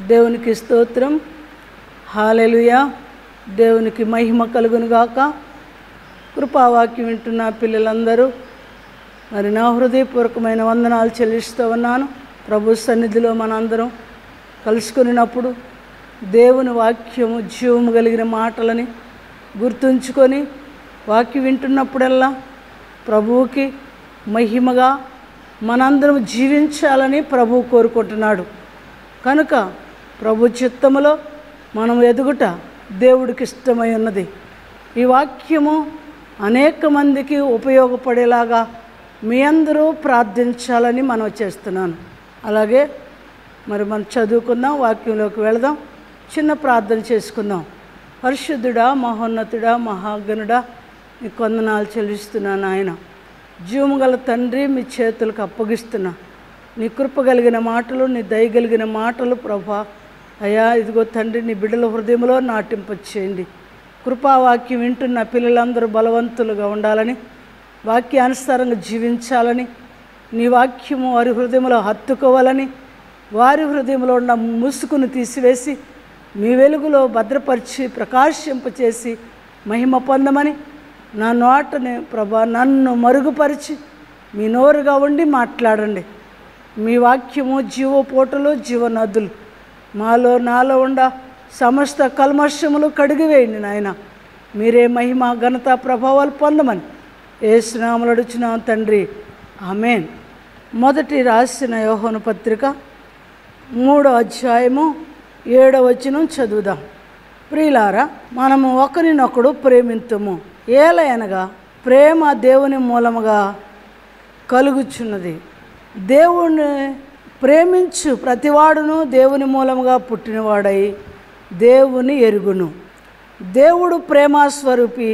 దేవునికి స్తోత్రం హాలెలుయా దేవునికి మహిమ కలుగును గాక కృపావాక్యం వింటున్న పిల్లలందరూ మరి నా హృదయపూర్వకమైన వందనాలు చెల్లిస్తూ ఉన్నాను ప్రభు సన్నిధిలో మనందరం కలుసుకున్నప్పుడు దేవుని వాక్యము జీవము కలిగిన మాటలని గుర్తుంచుకొని వాక్యం వింటున్నప్పుడల్లా ప్రభువుకి మహిమగా మనందరం జీవించాలని ప్రభువు కోరుకుంటున్నాడు కనుక ప్రభు చిత్తములో మనం ఎదుగుట దేవుడికి ఇష్టమై ఉన్నది ఈ వాక్యము అనేక మందికి ఉపయోగపడేలాగా మీ అందరూ ప్రార్థించాలని మనం చేస్తున్నాను అలాగే మరి మనం చదువుకుందాం వాక్యంలోకి వెళదాం చిన్న ప్రార్థన చేసుకుందాం పరిశుద్ధుడా మహోన్నతుడా మహాగణుడా నీ కొందనాలు చెల్లిస్తున్నాను ఆయన జీవము గల తండ్రి మీ చేతులకు అప్పగిస్తున్నా నీ కృప కలిగిన మాటలు నీ దయ కలిగిన మాటలు ప్రభా అయ్యా ఇదిగో తండ్రి నీ బిడ్డల హృదయంలో నాటింపచేయండి కృపావాక్యం వింటున్న పిల్లలందరూ బలవంతులుగా ఉండాలని వాక్యానుసారంగా జీవించాలని నీ వాక్యము వారి హృదయంలో హత్తుకోవాలని వారి హృదయంలో ఉన్న ముసుగును తీసివేసి మీ వెలుగులో భద్రపరిచి ప్రకాశింపచేసి మహిమ పొందమని నా నోటని ప్రభా నన్ను మరుగుపరిచి మీ నోరుగా ఉండి మాట్లాడండి మీ వాక్యము జీవపోటలు జీవనదులు మాలో నాలో ఉండ సమస్త కల్మషములు కడిగివేయండి నాయన మీరే మహిమ ఘనత ప్రభావాలు పొందమని ఏ స్నామలు అడుచున్నాం తండ్రి ఆమెన్ మొదటి రాసిన యోహోను పత్రిక మూడో అధ్యాయము ఏడో వచనం చదువుదాం ప్రియులారా మనము ఒకరినొకడు ప్రేమింతుము ఏలయనగా ప్రేమ దేవుని మూలముగా కలుగుచున్నది దేవుణ్ణి ప్రేమించు ప్రతివాడును దేవుని మూలముగా పుట్టినవాడై దేవుని ఎరుగును దేవుడు ప్రేమాస్వరూపి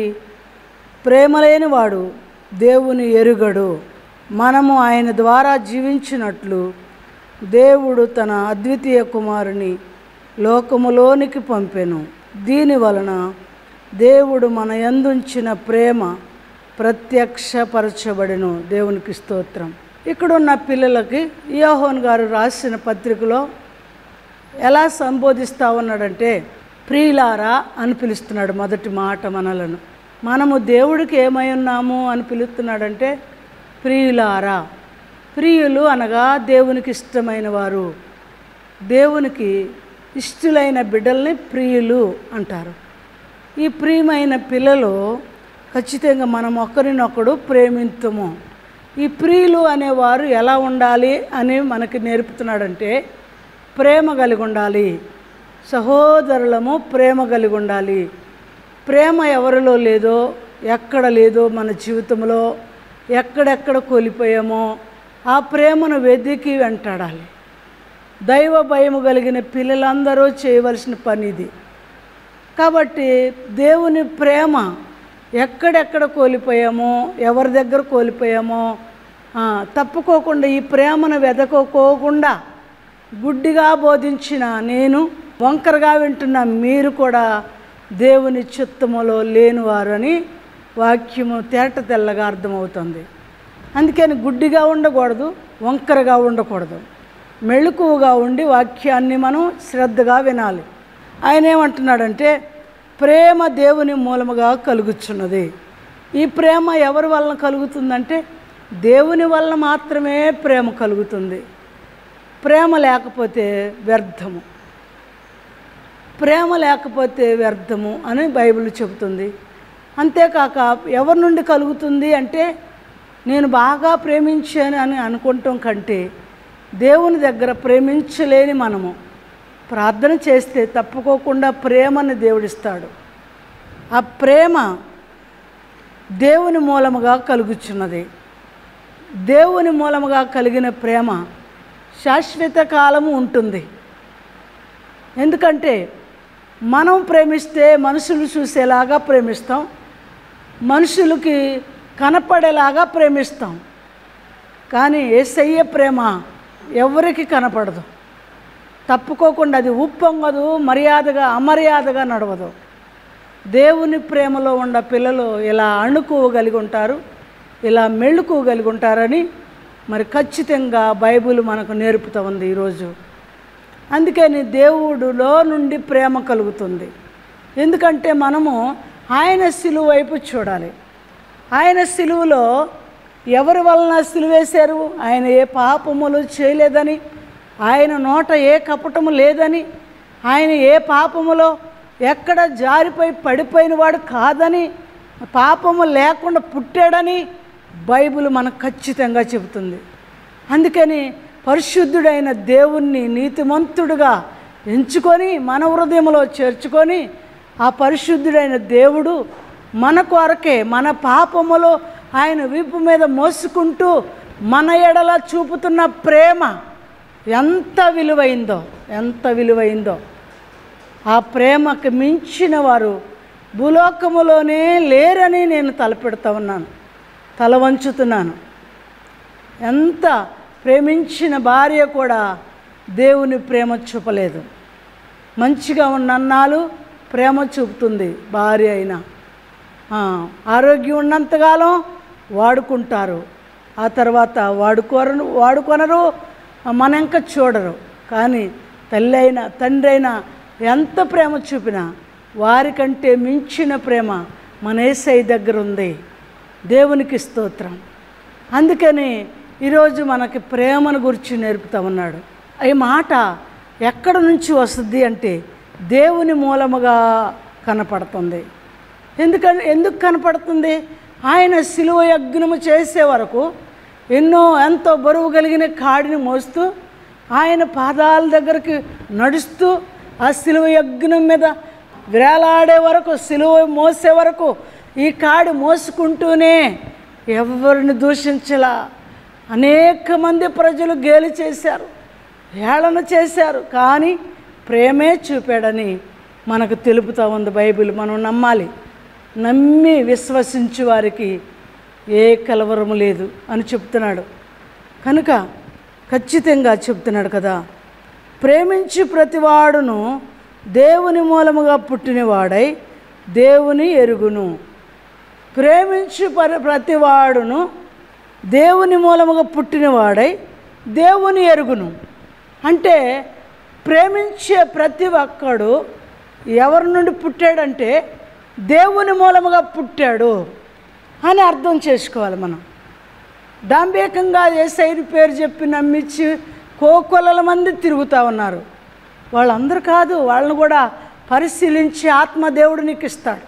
ప్రేమలేనివాడు దేవుని ఎరుగడు మనము ఆయన ద్వారా జీవించినట్లు దేవుడు తన అద్వితీయ కుమారుని లోకములోనికి పంపెను దీని వలన దేవుడు మన యందుంచిన ప్రేమ ప్రత్యక్షపరచబడెను దేవునికి స్తోత్రం ఇక్కడున్న పిల్లలకి యోహోన్ గారు రాసిన పత్రికలో ఎలా సంబోధిస్తూ ఉన్నాడంటే ప్రియులారా అని పిలుస్తున్నాడు మొదటి మాట మనలను మనము దేవుడికి ఏమై ఉన్నాము అని పిలుస్తున్నాడంటే ప్రియులారా ప్రియులు అనగా దేవునికి ఇష్టమైన వారు దేవునికి ఇష్టలైన బిడ్డల్ని ప్రియులు అంటారు ఈ ప్రియమైన పిల్లలు ఖచ్చితంగా మనం ఒకరినొకడు ప్రేమింతుము ఈ ప్రియులు అనేవారు ఎలా ఉండాలి అని మనకి నేర్పుతున్నాడంటే ప్రేమ కలిగి ఉండాలి సహోదరులము ప్రేమ కలిగి ఉండాలి ప్రేమ ఎవరిలో లేదో ఎక్కడ లేదో మన జీవితంలో ఎక్కడెక్కడ కోల్పోయామో ఆ ప్రేమను వెతికి వెంటాడాలి దైవ భయము కలిగిన పిల్లలందరూ చేయవలసిన పని ఇది కాబట్టి దేవుని ప్రేమ ఎక్కడెక్కడ కోల్పోయామో ఎవరి దగ్గర కోల్పోయామో ఆ, తప్పుకోకుండా ఈ ప్రేమను వెదకోకోకుండా గుడ్డిగా బోధించిన నేను వంకరగా వింటున్న మీరు కూడా దేవుని చిత్తములో లేనివారు అని వాక్యము తేట తెల్లగా అర్థమవుతుంది అందుకని గుడ్డిగా ఉండకూడదు వంకరగా ఉండకూడదు మెళుకువగా ఉండి వాక్యాన్ని మనం శ్రద్ధగా వినాలి ఆయన ఏమంటున్నాడంటే ప్రేమ దేవుని మూలముగా కలుగుచున్నది ఈ ప్రేమ ఎవరి వలన కలుగుతుందంటే దేవుని వలన మాత్రమే ప్రేమ కలుగుతుంది ప్రేమ లేకపోతే వ్యర్థము ప్రేమ లేకపోతే వ్యర్థము అని బైబిల్ చెబుతుంది అంతేకాక ఎవరి నుండి కలుగుతుంది అంటే నేను బాగా ప్రేమించాను అని అనుకుంటాం కంటే దేవుని దగ్గర ప్రేమించలేని మనము ప్రార్థన చేస్తే తప్పుకోకుండా ప్రేమని దేవుడిస్తాడు ఆ ప్రేమ దేవుని మూలముగా కలుగుచున్నది దేవుని మూలముగా కలిగిన ప్రేమ శాశ్వత కాలము ఉంటుంది ఎందుకంటే మనం ప్రేమిస్తే మనుషులు చూసేలాగా ప్రేమిస్తాం మనుషులకి కనపడేలాగా ప్రేమిస్తాం కానీ ఏసయ్య ప్రేమ ఎవరికి కనపడదు తప్పుకోకుండా అది ఉప్పొంగదు మర్యాదగా అమర్యాదగా నడవదు దేవుని ప్రేమలో ఉన్న పిల్లలు ఇలా అణుకోగలిగి ఉంటారు ఇలా మెళ్ళుకోగలిగి ఉంటారని మరి ఖచ్చితంగా బైబిల్ మనకు నేర్పుతూ ఉంది ఈరోజు అందుకని దేవుడులో నుండి ప్రేమ కలుగుతుంది ఎందుకంటే మనము ఆయన సిలువ వైపు చూడాలి ఆయన సిలువలో ఎవరి వలన సిలువేశారు ఆయన ఏ పాపములు చేయలేదని ఆయన నోట ఏ కపటము లేదని ఆయన ఏ పాపములో ఎక్కడ జారిపోయి పడిపోయిన వాడు కాదని పాపము లేకుండా పుట్టాడని బైబిల్ మనకు ఖచ్చితంగా చెబుతుంది అందుకని పరిశుద్ధుడైన దేవుణ్ణి నీతిమంతుడుగా ఎంచుకొని మన హృదయంలో చేర్చుకొని ఆ పరిశుద్ధుడైన దేవుడు మన కొరకే మన పాపములో ఆయన వీపు మీద మోసుకుంటూ మన ఎడల చూపుతున్న ప్రేమ ఎంత విలువైందో ఎంత విలువైందో ఆ ప్రేమకు మించిన వారు భూలోకములోనే లేరని నేను తలపెడతా ఉన్నాను తల వంచుతున్నాను ఎంత ప్రేమించిన భార్య కూడా దేవుని ప్రేమ చూపలేదు మంచిగా ఉన్నన్నాళ్ళు ప్రేమ చూపుతుంది భార్య అయినా ఆ, ఆరోగ్యం ఉన్నంతకాలం వాడుకుంటారు ఆ తర్వాత వాడుకోరను వాడుకొనరు మన ఇంకా చూడరు కానీ తల్లి అయినా తండ్రి అయినా ఎంత ప్రేమ చూపినా వారికంటే మించిన ప్రేమ మన ఏసై దగ్గర ఉంది దేవునికి స్తోత్రం అందుకని ఈరోజు మనకి ప్రేమను గురించి నేర్పుతా ఉన్నాడు ఈ మాట ఎక్కడ నుంచి వస్తుంది అంటే దేవుని మూలముగా కనపడుతుంది ఎందుకని ఎందుకు కనపడుతుంది ఆయన శిలువ యజ్ఞము చేసే వరకు ఎన్నో ఎంతో బరువు కలిగిన కాడిని మోస్తూ ఆయన పాదాల దగ్గరికి నడుస్తూ ఆ శిలువ యజ్ఞం మీద వేలాడే వరకు శిలువ మోసే వరకు ఈ కాడి మోసుకుంటూనే ఎవరిని దూషించలా అనేక మంది ప్రజలు గేలి చేశారు హేళన చేశారు కానీ ప్రేమే చూపాడని మనకు తెలుపుతా ఉంది బైబిల్ మనం నమ్మాలి నమ్మి విశ్వసించు వారికి ఏ కలవరము లేదు అని చెప్తున్నాడు కనుక ఖచ్చితంగా చెప్తున్నాడు కదా ప్రేమించి ప్రతివాడును దేవుని మూలముగా పుట్టినవాడై దేవుని ఎరుగును ప్రేమించి పరి ప్రతివాడును దేవుని మూలముగా పుట్టినవాడై దేవుని ఎరుగును అంటే ప్రేమించే ప్రతి ఒక్కడు ఎవరి నుండి పుట్టాడంటే దేవుని మూలముగా పుట్టాడు అని అర్థం చేసుకోవాలి మనం డాంబేకంగా ఏసైని పేరు చెప్పి నమ్మించి కోకొలల మంది తిరుగుతూ ఉన్నారు వాళ్ళందరూ కాదు వాళ్ళని కూడా పరిశీలించి ఆత్మదేవుడు నీకు ఇస్తాడు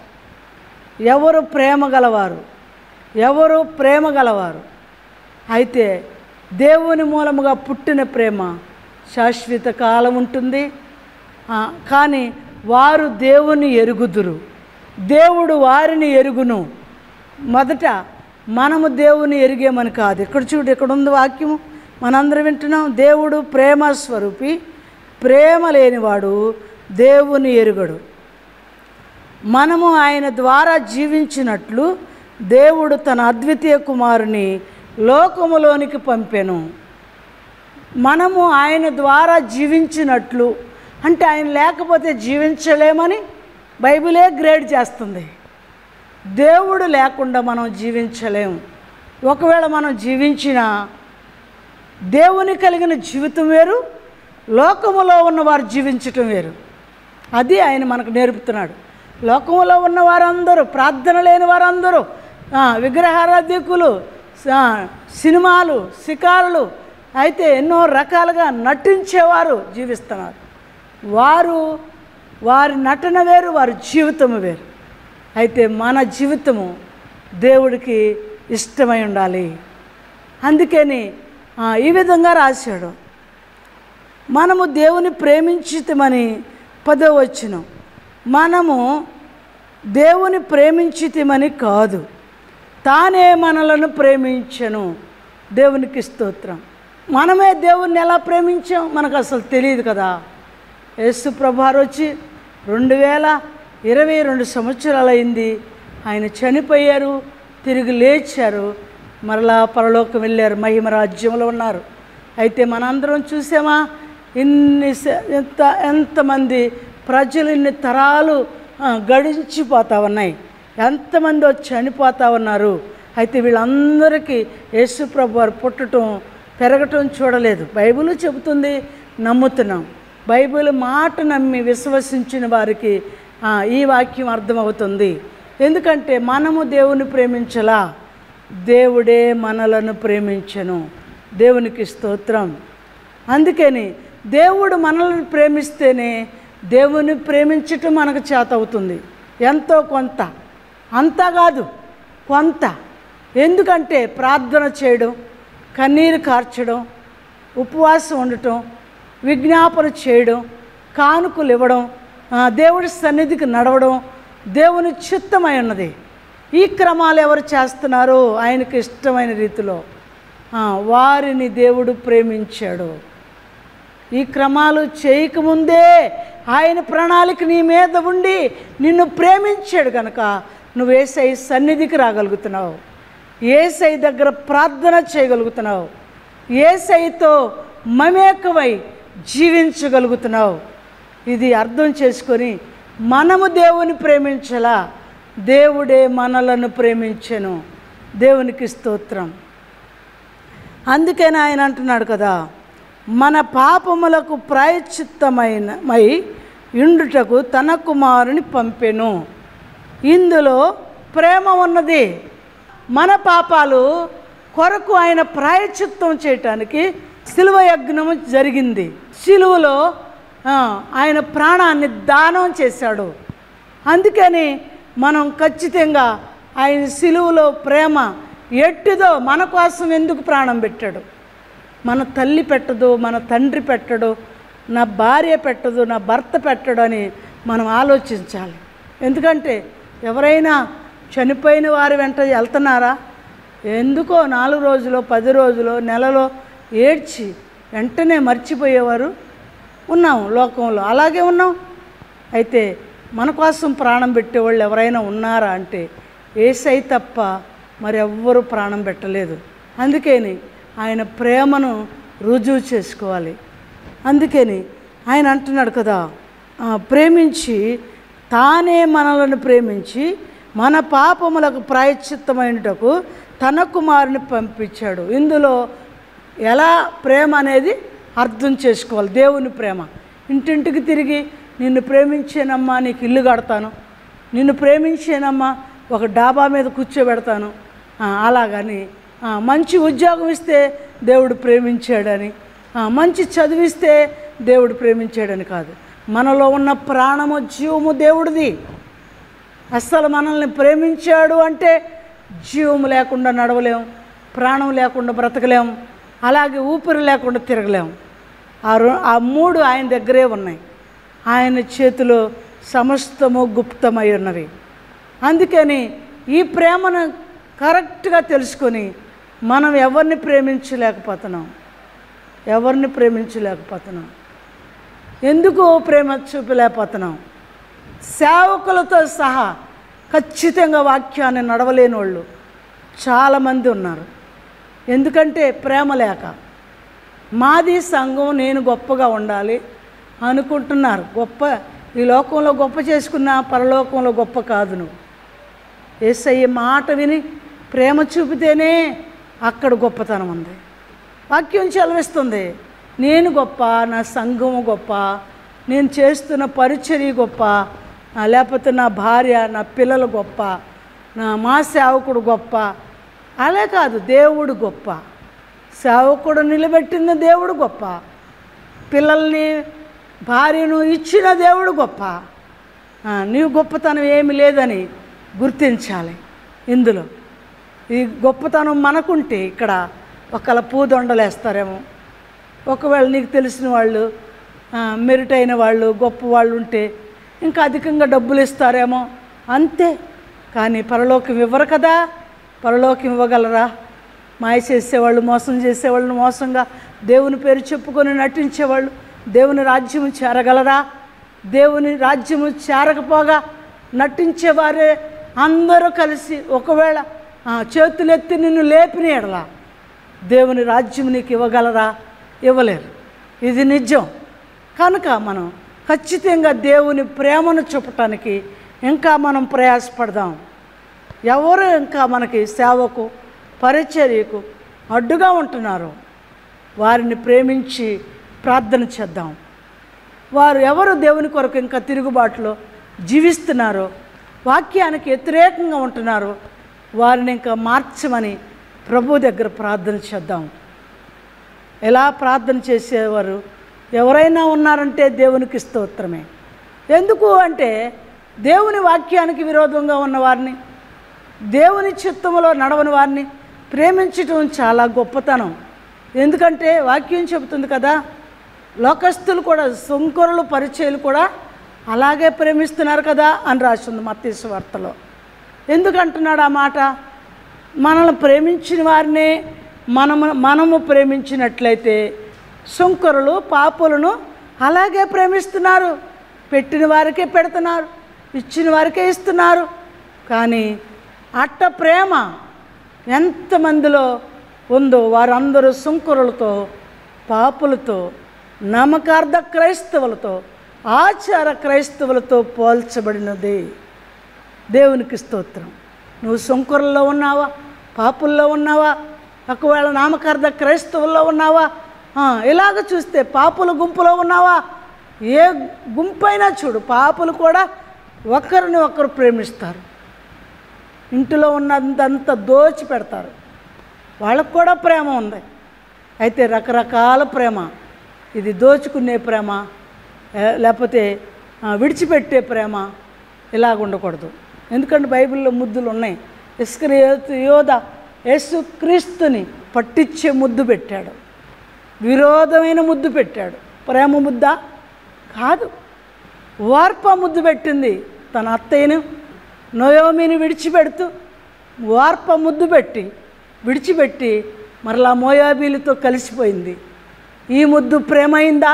ఎవరు ప్రేమ గలవారు ఎవరు ప్రేమ గలవారు అయితే దేవుని మూలముగా పుట్టిన ప్రేమ శాశ్వత కాలం ఉంటుంది ఆ, కానీ వారు దేవుని ఎరుగుదురు దేవుడు వారిని ఎరుగును మొదట మనము దేవుని ఎరిగేమని కాదు ఇక్కడ చూడు ఇక్కడ ఉంది వాక్యము మనందరం వింటున్నాం దేవుడు ప్రేమ స్వరూపి ప్రేమ లేనివాడు దేవుని ఎరుగడు మనము ఆయన ద్వారా జీవించినట్లు దేవుడు తన అద్వితీయ కుమారుని లోకములోనికి పంపెను మనము ఆయన ద్వారా జీవించినట్లు అంటే ఆయన లేకపోతే జీవించలేమని బైబిలే గ్రేడ్ చేస్తుంది దేవుడు లేకుండా మనం జీవించలేము ఒకవేళ మనం జీవించినా దేవుని కలిగిన జీవితం వేరు లోకములో ఉన్న వారు జీవించటం వేరు అది ఆయన మనకు నేర్పుతున్నాడు లోకంలో ఉన్న వారందరూ ప్రార్థన లేని వారందరూ ఆ, విగ్రహారాధికులు ఆ, సినిమాలు షికారులు అయితే ఎన్నో రకాలుగా నటించేవారు జీవిస్తున్నారు వారు వారి నటన వేరు వారి జీవితము వేరు అయితే మన జీవితము దేవుడికి ఇష్టమై ఉండాలి అందుకని ఆ, ఈ విధంగా రాశాడు మనము దేవుని ప్రేమించితమని పదో వచ్చిన మనము దేవుని ప్రేమించితమని కాదు తానే మనలను ప్రేమించను దేవునికి స్తోత్రం మనమే దేవుణ్ణి ఎలా ప్రేమించాం మనకు అసలు తెలియదు కదా యేసు ప్రభారు వచ్చి రెండు వేల ఇరవై రెండు సంవత్సరాలు అయింది ఆయన చనిపోయారు తిరిగి లేచారు మరలా పరలోకం వెళ్ళారు మహిమ రాజ్యంలో ఉన్నారు అయితే మనందరం చూసామా ఇన్ని స- ఎంత ఎంతమంది ప్రజలు ఇన్ని తరాలు ఆ, గడిచిపోతా ఉన్నాయి ఎంతమంది వచ్చి చనిపోతా ఉన్నారు అయితే వీళ్ళందరికీ యేసుప్రభు వారు పుట్టడం పెరగటం చూడలేదు బైబిల్ చెబుతుంది నమ్ముతున్నాం బైబిల్ మాట నమ్మి విశ్వసించిన వారికి ఆ, ఈ వాక్యం అర్థమవుతుంది ఎందుకంటే మనము దేవుని ప్రేమించలా దేవుడే మనలను ప్రేమించను దేవునికి స్తోత్రం అందుకని దేవుడు మనల్ని ప్రేమిస్తేనే దేవుని ప్రేమించటం మనకు చేత అవుతుంది ఎంతో కొంత అంతా కాదు కొంత ఎందుకంటే ప్రార్థన చేయడం కన్నీరు కార్చడం ఉపవాసం ఉండటం విజ్ఞాపన చేయడం కానుకలు ఇవ్వడం ఆ, దేవుడి సన్నిధికి నడవడం దేవుని చిత్తమై ఉన్నది ఈ క్రమాలు ఎవరు చేస్తున్నారో ఆయనకి ఇష్టమైన రీతిలో ఆ, వారిని దేవుడు ప్రేమించాడు ఈ క్రమాలు చేయకముందే ఆయన ప్రణాళిక నీ మీద ఉండి నిన్ను ప్రేమించాడు కనుక నువ్వు ఏసై సన్నిధికి రాగలుగుతున్నావు ఏసై దగ్గర ప్రార్థన చేయగలుగుతున్నావు ఏసైతో మమేకమై జీవించగలుగుతున్నావు ఇది అర్థం చేసుకొని మనము దేవుని ప్రేమించలా దేవుడే మనలను ప్రేమించెను దేవునికి స్తోత్రం అందుకని ఆయన అంటున్నాడు కదా మన పాపములకు ప్రాయశ్చిత్తమైన మై ఇండుటకు తన కుమారుని పంపెను ఇందులో ప్రేమ ఉన్నది మన పాపాలు కొరకు ఆయన ప్రాయశ్చిత్తం చేయటానికి శిలువ యజ్ఞము జరిగింది శిలువలో ఆ, ఆయన ప్రాణాన్ని దానం చేశాడు అందుకని మనం ఖచ్చితంగా ఆయన సిలువలో ప్రేమ ఎట్టిదో మన కోసం ఎందుకు ప్రాణం పెట్టాడు మన తల్లి పెట్టదు మన తండ్రి పెట్టడు నా భార్య పెట్టదు నా భర్త పెట్టడు అని మనం ఆలోచించాలి ఎందుకంటే ఎవరైనా చనిపోయిన వారి వెంట వెళ్తున్నారా ఎందుకో నాలుగు రోజులు పది రోజులు నెలలో ఏడ్చి వెంటనే మర్చిపోయేవారు ఉన్నాం లోకంలో అలాగే ఉన్నాం అయితే మన కోసం ప్రాణం పెట్టేవాళ్ళు ఎవరైనా ఉన్నారా అంటే ఏసై తప్ప మరి ఎవ్వరూ ప్రాణం పెట్టలేదు అందుకని ఆయన ప్రేమను రుజువు చేసుకోవాలి అందుకని ఆయన అంటున్నాడు కదా ఆ, ప్రేమించి తానే మనలను ప్రేమించి మన పాపములకు ప్రాయశ్చిత్తమైనటకు తన కుమారుని పంపించాడు ఇందులో ఎలా ప్రేమ అనేది అర్థం చేసుకోవాలి దేవుని ప్రేమ ఇంటింటికి తిరిగి నిన్ను ప్రేమించేనమ్మా నీకు ఇల్లు కడతాను నిన్ను ప్రేమించేనమ్మా ఒక డాబా మీద కూర్చోబెడతాను ఆ, అలాగని ఆ, మంచి ఉద్యోగం ఇస్తే దేవుడు ప్రేమించాడని ఆ, మంచి చదివిస్తే దేవుడు ప్రేమించాడని కాదు మనలో ఉన్న ప్రాణము జీవము దేవుడిది అస్సలు మనల్ని ప్రేమించాడు అంటే జీవము లేకుండా నడవలేం ప్రాణం లేకుండా బ్రతకలేం అలాగే ఊపిరి లేకుండా తిరగలేం ఆ రో ఆ మూడు ఆయన దగ్గరే ఉన్నాయి ఆయన చేతిలో సమస్తము గుప్తమై ఉన్నవి అందుకని ఈ ప్రేమను కరెక్ట్గా తెలుసుకొని మనం ఎవరిని ప్రేమించలేకపోతున్నాం ఎవరిని ప్రేమించలేకపోతున్నాం ఎందుకు ప్రేమ చూపలేకపోతున్నాం సేవకులతో సహా ఖచ్చితంగా వాక్యాన్ని నడవలేని వాళ్ళు చాలామంది ఉన్నారు ఎందుకంటే ప్రేమ లేక మాది సంఘం నేను గొప్పగా ఉండాలి అనుకుంటున్నారు గొప్ప ఈ లోకంలో గొప్ప చేసుకున్న పరలోకంలో గొప్ప కాదు నువ్వు ఏసయ్య మాట విని ప్రేమ చూపితేనే అక్కడ గొప్పతనం ఉంది వాక్యం చెలవిస్తుంది నేను గొప్ప నా సంఘము గొప్ప నేను చేస్తున్న పరిచర్య గొప్ప ఆ, లేకపోతే నా భార్య నా పిల్లలు గొప్ప నా మా సేవకుడు గొప్ప అలా కాదు దేవుడు గొప్ప సేవకుడు నిలబెట్టిన దేవుడు గొప్ప పిల్లల్ని భార్యను ఇచ్చిన దేవుడు గొప్ప ఆ, నీవు గొప్పతనం ఏమి లేదని గుర్తించాలి ఇందులో ఈ గొప్పతనం మనకుంటే ఇక్కడ ఒకళ్ళ పూదొండలు వేస్తారేమో ఒకవేళ నీకు తెలిసిన వాళ్ళు ఆ, మెరిట్ అయిన వాళ్ళు గొప్ప వాళ్ళు ఉంటే ఇంకా అధికంగా డబ్బులు ఇస్తారేమో అంతే కానీ పరలోకం ఇవ్వరు కదా పరలోకం ఇవ్వగలరా మాయ చేసేవాళ్ళు మోసం చేసేవాళ్ళు మోసంగా దేవుని పేరు చెప్పుకొని నటించేవాళ్ళు దేవుని రాజ్యము చేరగలరా దేవుని రాజ్యము చేరకపోగా నటించేవారే అందరూ కలిసి ఒకవేళ ఆ, చేతులెత్తి నిన్ను లేపిన ఎడలా దేవుని రాజ్యం నీకు ఇవ్వగలరా ఇవ్వలేరు ఇది నిజం కనుక మనం ఖచ్చితంగా దేవుని ప్రేమను చూపటానికి ఇంకా మనం ప్రయాసపడదాం ఎవరు ఇంకా మనకి సేవకు పరిచర్యకు అడ్డుగా ఉంటున్నారో వారిని ప్రేమించి ప్రార్థన చేద్దాం వారు ఎవరు దేవుని కొరకు ఇంకా తిరుగుబాటులో జీవిస్తున్నారో వాక్యానికి వ్యతిరేకంగా ఉంటున్నారో వారిని ఇంకా మార్చమని ప్రభు దగ్గర ప్రార్థన చేద్దాం ఎలా ప్రార్థన చేసేవారు ఎవరైనా ఉన్నారంటే దేవునికి స్తోత్రమే ఎందుకు అంటే దేవుని వాక్యానికి విరోధంగా ఉన్న వారిని దేవుని చిత్తములో నడవని వారిని ప్రేమించటం చాలా గొప్పతనం ఎందుకంటే వాక్యం చెబుతుంది కదా లోకస్తులు కూడా సుంకరులు పరిచయలు కూడా అలాగే ప్రేమిస్తున్నారు కదా అని రాసింది మత్తీసు వార్తలో ఎందుకంటున్నాడు ఆ మాట మనల్ని ప్రేమించిన వారినే మనము మనము ప్రేమించినట్లయితే సుంకరులు పాపులను అలాగే ప్రేమిస్తున్నారు పెట్టిన వారికే పెడుతున్నారు ఇచ్చిన వారికే ఇస్తున్నారు కానీ అట్ట ప్రేమ ఎంతమందిలో ఉందో వారందరూ సుంకరులతో పాపులతో నమ్మకార్థ క్రైస్తవులతో ఆచార క్రైస్తవులతో పోల్చబడినది దేవునికి స్తోత్రం నువ్వు సుంకరుల్లో ఉన్నావా పాపుల్లో ఉన్నావా ఒకవేళ నామకార్థ క్రైస్తవుల్లో ఉన్నావా ఆ, ఇలాగ చూస్తే పాపుల గుంపులో ఉన్నావా ఏ గుంపైనా చూడు పాపులు కూడా ఒకరిని ఒకరు ప్రేమిస్తారు ఇంటిలో ఉన్నదంతా దోచి పెడతారు వాళ్ళకు కూడా ప్రేమ ఉంది అయితే రకరకాల ప్రేమ ఇది దోచుకునే ప్రేమ ఏ, లేకపోతే ఆ, విడిచిపెట్టే ప్రేమ ఇలాగ ఉండకూడదు ఎందుకంటే బైబిల్లో ముద్దులు ఉన్నాయి ఇస్కరియోతు యోధ యేసు క్రీస్తుని పట్టించే ముద్దు పెట్టాడు విరోధమైన ముద్దు పెట్టాడు ప్రేమ ముద్ద కాదు వార్ప ముద్దు పెట్టింది తన అత్తయ్యను నోయోమిని విడిచిపెడుతూ వార్ప ముద్దు పెట్టి విడిచిపెట్టి మరలా మోయాబీలతో కలిసిపోయింది ఈ ముద్దు ప్రేమైందా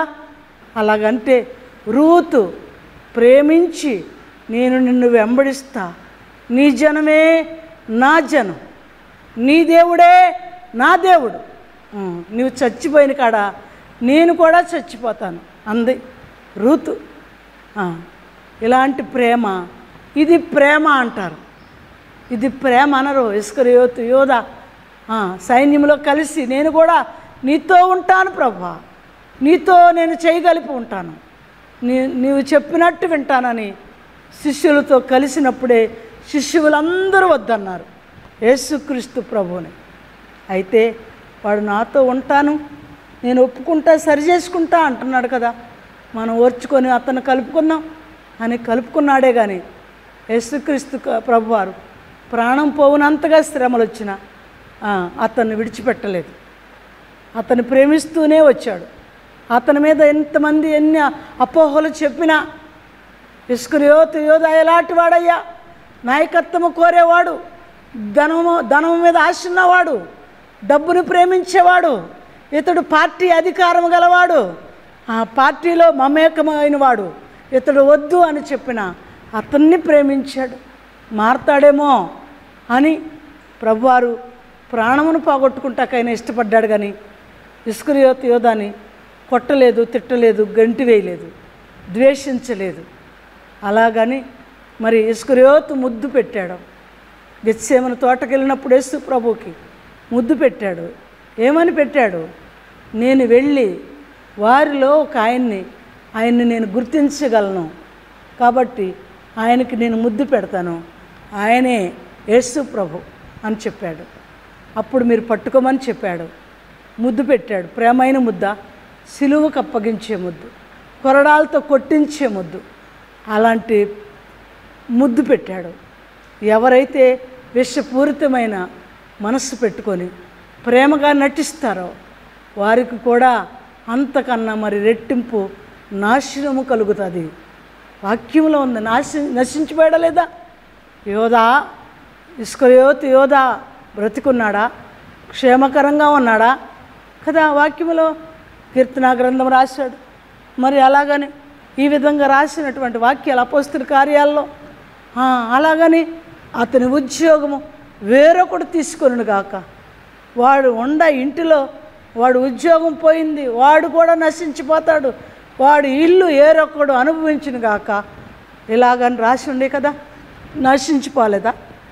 అలాగంటే రూతు ప్రేమించి నేను నిన్ను వెంబడిస్తా నీ జనమే నా జనం నీ దేవుడే నా దేవుడు ఉం, నువ్వు చచ్చిపోయిన కాడ నేను కూడా చచ్చిపోతాను అంది రూతు ఆ, ఇలాంటి ప్రేమ ఇది ప్రేమ అంటారు ఇది ప్రేమ అనరు ఇస్కర్ యోతు యోధ ఆ, సైన్యంలో కలిసి నేను కూడా నీతో ఉంటాను ప్రభా నీతో నేను చేయగలిపి ఉంటాను నీ నీవు చెప్పినట్టు వింటానని శిష్యులతో కలిసినప్పుడే శిష్యులందరూ వద్దన్నారు యేసుక్రీస్తు ప్రభువుని అయితే వాడు నాతో ఉంటాను నేను ఒప్పుకుంటా సరి చేసుకుంటా అంటున్నాడు కదా మనం ఓర్చుకొని అతను కలుపుకుందాం అని కలుపుకున్నాడే కానీ యేసుక్రీస్తు క- ప్రభువారు ప్రాణం పోవునంతగా శ్రమలు వచ్చినా ఆ, అతన్ని విడిచిపెట్టలేదు అతను ప్రేమిస్తూనే వచ్చాడు అతని మీద ఎంతమంది ఎన్ని అపోహలు చెప్పినా ఇస్కరియోతు యోధ ఎలాంటి వాడయ్యా నాయకత్వము కోరేవాడు ధనము ధనము మీద ఆశ ఉన్నవాడు డబ్బును ప్రేమించేవాడు ఇతడు పార్టీ అధికారం గలవాడు ఆ పార్టీలో మమేకమైన వాడు ఇతడు వద్దు అని చెప్పిన అతన్ని ప్రేమించాడు మారతాడేమో అని ప్రభువారు ప్రాణమును పోగొట్టుకుంటాకైనా ఇష్టపడ్డాడు కానీ ఇస్కరియోతు యోధాని కొట్టలేదు తిట్టలేదు గంటి వేయలేదు ద్వేషించలేదు అలాగని మరి ఇస్కరియోతు ముద్దు పెట్టాడు గెత్సేమన తోటకి వెళ్ళినప్పుడు యేసు ప్రభుకి ముద్దు పెట్టాడు ఏమని పెట్టాడు నేను వెళ్ళి వారిలో ఒక ఆయన్ని ఆయన్ని నేను గుర్తించగలను కాబట్టి ఆయనకి నేను ముద్దు పెడతాను ఆయనే యేసు ప్రభు అని చెప్పాడు అప్పుడు మీరు పట్టుకోమని చెప్పాడు ముద్దు పెట్టాడు ప్రేమైన ముద్ద సిలువకు అప్పగించే ముద్దు కొరడాలతో కొట్టించే ముద్దు అలాంటి ముద్దు పెట్టాడు ఎవరైతే విషపూరితమైన మనస్సు పెట్టుకొని ప్రేమగా నటిస్తారో వారికి కూడా అంతకన్నా మరి రెట్టింపు నాశనము కలుగుతుంది వాక్యంలో ఉంది నాశ నశించిపోయడలేదా యోధా ఇస్కయోత్ యోధా బ్రతికున్నాడా క్షేమకరంగా ఉన్నాడా కదా వాక్యములో కీర్తనా గ్రంథం రాశాడు మరి అలాగని ఈ విధంగా రాసినటువంటి వాక్యాలు అపోస్తుల కార్యాల్లో ఆ, అలాగని అతని ఉద్యోగము వేరొకడు తీసుకొనుడు గాక వాడు ఉండ ఇంటిలో వాడు ఉద్యోగం పోయింది వాడు కూడా నశించిపోతాడు వాడు ఇల్లు ఏరొకడు అనుభవించిన గాక ఇలాగని రాసి ఉండే కదా నశించిపోలేదా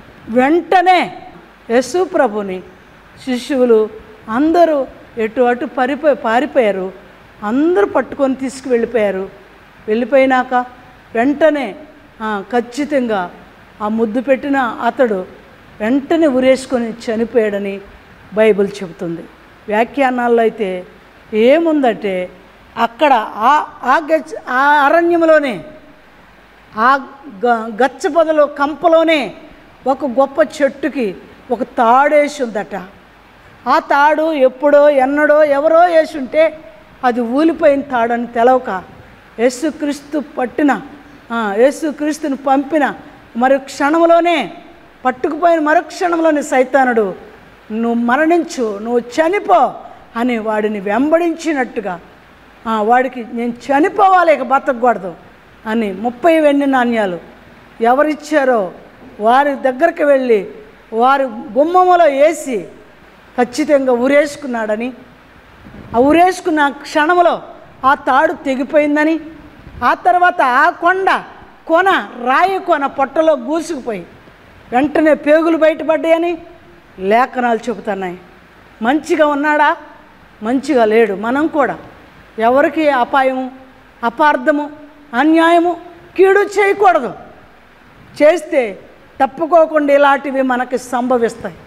వెంటనే యశు ప్రభుని శిష్యులు అందరూ ఎటు అటు పరిపోయి పారిపోయారు అందరూ పట్టుకొని తీసుకువెళ్ళిపోయారు వెళ్ళిపోయినాక వెంటనే ఆ, ఖచ్చితంగా ఆ ముద్దు పెట్టిన అతడు వెంటనే ఉరేసుకొని చనిపోయాడని బైబిల్ చెబుతుంది వ్యాఖ్యానాల్లో అయితే ఏముందంటే అక్కడ ఆ ఆ గచ్చ ఆ అరణ్యంలోనే ఆ గ గచ్చ పొదలో కంపలోనే ఒక గొప్ప చెట్టుకి ఒక తాడేసి ఉందట ఆ తాడు ఎప్పుడో ఎన్నడో ఎవరో వేసి ఉంటే అది ఊలిపోయిన తాడని తెలవక యేసుక్రీస్తు పట్టిన ఆ, యేసుక్రీస్తుని పంపిన మరి క్షణంలోనే పట్టుకుపోయిన మరో క్షణంలోనే సైతానుడు నువ్వు మరణించు నువ్వు చనిపో అని వాడిని వెంబడించినట్టుగా ఆ, వాడికి నేను చనిపోవాలి ఇక బతకూడదు అని ముప్పై వెండి నాణ్యాలు ఎవరిచ్చారో వారి దగ్గరికి వెళ్ళి వారి గుమ్మములో వేసి ఖచ్చితంగా ఉరేసుకున్నాడని ఆ ఉరేసుకున్న క్షణంలో ఆ తాడు తెగిపోయిందని ఆ తర్వాత ఆ కొండ కొన రాయి కొన పొట్టలో గూసుకుపోయి వెంటనే పేగులు బయటపడ్డాయని లేఖనాలు చెబుతున్నాయి మంచిగా ఉన్నాడా మంచిగా లేడు మనం కూడా ఎవరికి అపాయము అపార్థము అన్యాయము కీడు చేయకూడదు చేస్తే తప్పుకోకుండా ఇలాంటివి మనకి సంభవిస్తాయి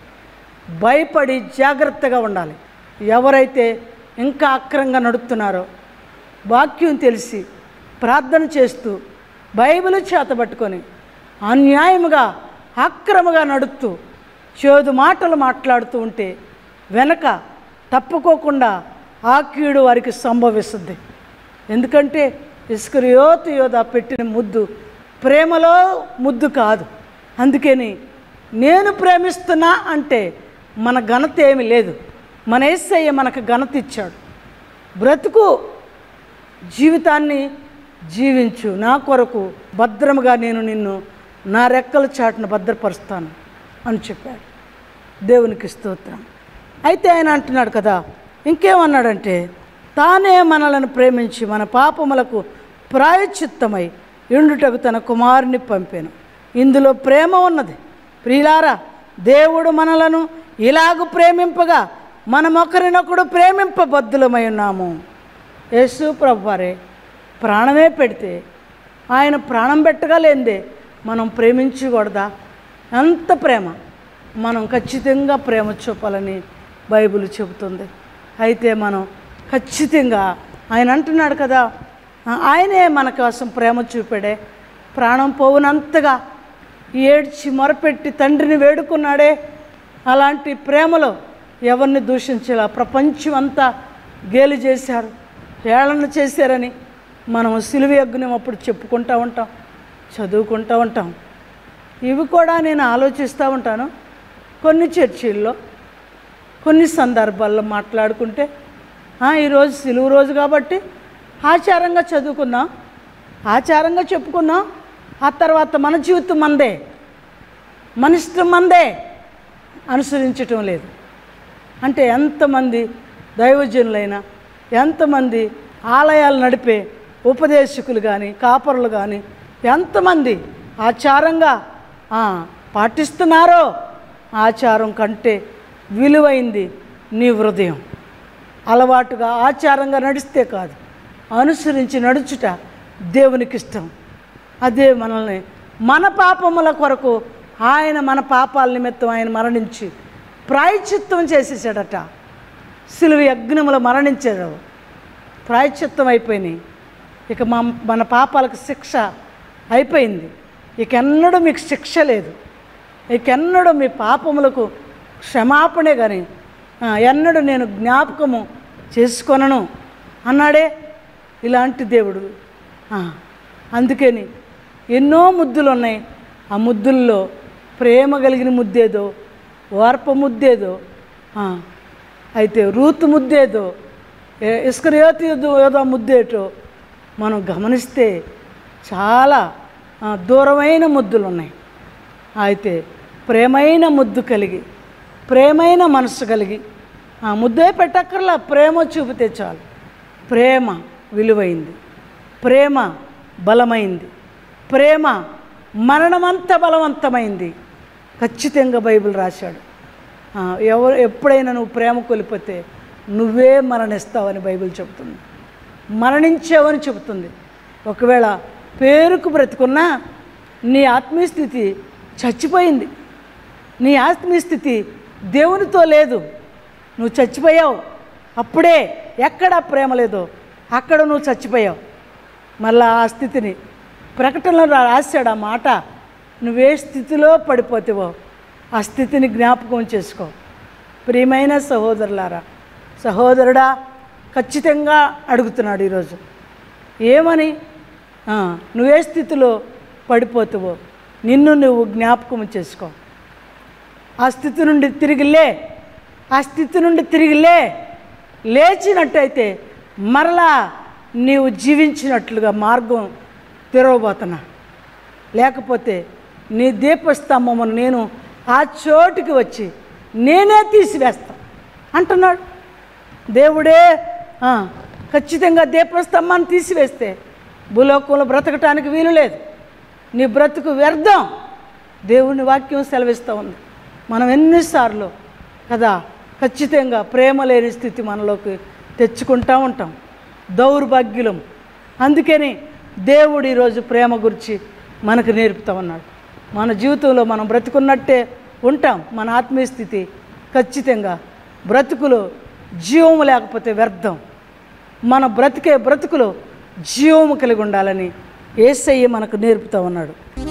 భయపడి జాగ్రత్తగా ఉండాలి ఎవరైతే ఇంకా అక్రంగా నడుపుతున్నారో వాక్యం తెలిసి ప్రార్థన చేస్తూ బైబిల్ చేతబట్టుకొని అన్యాయముగా అక్రమగా నడుపుతూ చేదు మాటలు మాట్లాడుతూ ఉంటే వెనక తప్పుకోకుండా ఆ కీడు వారికి సంభవిస్తుంది ఎందుకంటే ఇస్కరియోతు యోధ పెట్టిన ముద్దు ప్రేమలో ముద్దు కాదు అందుకని నేను ప్రేమిస్తున్నా అంటే మన ఘనత ఏమి లేదు మన ఏసయ్య మనకు ఘనత ఇచ్చాడు బ్రతుకు జీవితాన్ని జీవించు నా కొరకు భద్రముగా నేను నిన్ను నా రెక్కల చాటును భద్రపరుస్తాను అని చెప్పాడు దేవునికి స్తోత్రం అయితే ఆయన అంటున్నాడు కదా ఇంకేమన్నాడంటే తానే మనలను ప్రేమించి మన పాపములకు ప్రాయచిత్తమై ఎండుటకు తన కుమారుని పంపాను ఇందులో ప్రేమ ఉన్నది ప్రియులారా దేవుడు మనలను ఇలాగు ప్రేమింపగా మనం ఒకరినొకడు ప్రేమింపబద్ధులమై ఉన్నాము యేసు ప్రభువారే ప్రాణమే పెడితే ఆయన ప్రాణం పెట్టగా లేనిదే మనం ప్రేమించకూడదా ఎంత ప్రేమ మనం ఖచ్చితంగా ప్రేమ చూపాలని బైబిల్ చెబుతుంది అయితే మనం ఖచ్చితంగా ఆయన అంటున్నాడు కదా ఆ, ఆయనే మన కోసం ప్రేమ చూపాడే ప్రాణం పోవునంతగా ఏడ్చి మొరపెట్టి తండ్రిని వేడుకున్నాడే అలాంటి ప్రేమలో ఎవరిని దూషించేలా ప్రపంచం అంతా గేలి చేశారు హేళన చేశారని మనం సిలువ యజ్ఞం అప్పుడు చెప్పుకుంటూ ఉంటాం చదువుకుంటూ ఉంటాం ఇవి కూడా నేను ఆలోచిస్తూ ఉంటాను కొన్ని చర్చిల్లో కొన్ని సందర్భాల్లో మాట్లాడుకుంటే "ఆ, ఈరోజు సిలువు రోజు కాబట్టి ఆచారంగా చదువుకున్నాం ఆచారంగా చెప్పుకున్నాం ఆ తర్వాత మన జీవితం మందే మన ఇష్టం మందే అనుసరించటం లేదు అంటే ఎంతమంది దైవజనులైనా ఎంతమంది ఆలయాలు నడిపే ఉపదేశకులు కానీ కాపరులు కానీ ఎంతమంది ఆచారంగా ఆ, పాటిస్తున్నారో ఆచారం కంటే విలువైంది నీ హృదయం అలవాటుగా ఆచారంగా నడిస్తే కాదు అనుసరించి నడుచుట దేవునికి ఇష్టం అదే మనల్ని మన పాపముల కొరకు ఆయన మన పాపాల నిమిత్తం ఆయన మరణించి ప్రాయచిత్తం చేసేసాడట సిలువ యజ్ఞములు మరణించాడు ప్రాయచిత్తం అయిపోయినాయి ఇక మా మన పాపాలకు శిక్ష అయిపోయింది ఇక ఎన్నడూ మీకు శిక్ష లేదు ఇకెన్నడూ మీ పాపములకు క్షమాపణే కానీ ఆ, ఎన్నడూ నేను జ్ఞాపకము చేసుకొనను అన్నాడే ఇలాంటి దేవుడు ఆ, అందుకని ఎన్నో ముద్దులు ఉన్నాయి ఆ ముద్దుల్లో ప్రేమ కలిగిన ముద్దేదో ఓర్ప ముద్దేదో ఆ, అయితే రూతు ముద్దేదో ఏ- ఇస్కరియోతి ఏదో ముద్దేటో మనం గమనిస్తే చాలా ఆ, దూరమైన ముద్దులు ఉన్నాయి అయితే ప్రేమైన ముద్దు కలిగి ప్రేమైన మనసు కలిగి ఆ ముద్దే పెట్టక్కర్లా ప్రేమ చూపితే చాలు ప్రేమ విలువైంది ప్రేమ బలమైంది ప్రేమ మరణమంత బలవంతమైంది ఖచ్చితంగా బైబిల్ రాశాడు ఆ, ఎవరు ఎప్పుడైనా నువ్వు ప్రేమ కోల్పోతే నువ్వే మరణిస్తావని బైబిల్ చెబుతుంది మరణించావని చెబుతుంది ఒకవేళ పేరుకు బ్రతుకున్నా నీ ఆత్మీయ స్థితి చచ్చిపోయింది నీ ఆత్మీయ స్థితి దేవునితో లేదు నువ్వు చచ్చిపోయావు అప్పుడే ఎక్కడ ప్రేమ లేదో అక్కడ నువ్వు చచ్చిపోయావు మళ్ళా ఆ స్థితిని ప్రకటనలో రాశాడు ఆ మాట నువ్వే స్థితిలో పడిపోతావో ఆ స్థితిని జ్ఞాపకం చేసుకో ప్రియమైన సహోదరులారా సహోదరుడా ఖచ్చితంగా అడుగుతున్నాడు ఈరోజు ఏమని ఆ, నువ్వే స్థితిలో పడిపోతావో నిన్ను నువ్వు జ్ఞాపకం చేసుకో ఆ స్థితి నుండి తిరిగి లే ఆ స్థితి నుండి తిరిగి లే లేచినట్టయితే మరలా నీవు జీవించినట్లుగా మార్గం తెరవబోతున్నా లేకపోతే నీ దీపస్తంభమును నేను ఆ చోటుకి వచ్చి నేనే తీసివేస్తా అంటున్నాడు దేవుడే ఆ, ఖచ్చితంగా దీపస్తంభాన్ని తీసివేస్తే భూలోకంలో బ్రతకటానికి వీలు లేదు నీ బ్రతుకు వ్యర్థం దేవుని వాక్యం సెలవిస్తూ ఉంది మనం ఎన్నిసార్లు కదా ఖచ్చితంగా ప్రేమ లేని స్థితి మనలోకి తెచ్చుకుంటూ ఉంటాం దౌర్భాగ్యులం అందుకని దేవుడు ఈరోజు ప్రేమ గురించి మనకు నేర్పుతా ఉన్నాడు మన జీవితంలో మనం బ్రతుకున్నట్టే ఉంటాం మన ఆత్మీయ స్థితి ఖచ్చితంగా బ్రతుకులో జీవము లేకపోతే వ్యర్థం మన బ్రతికే బ్రతుకులో జీవము కలిగి ఉండాలని ఏసయ్య మనకు నేర్పుతా ఉన్నాడు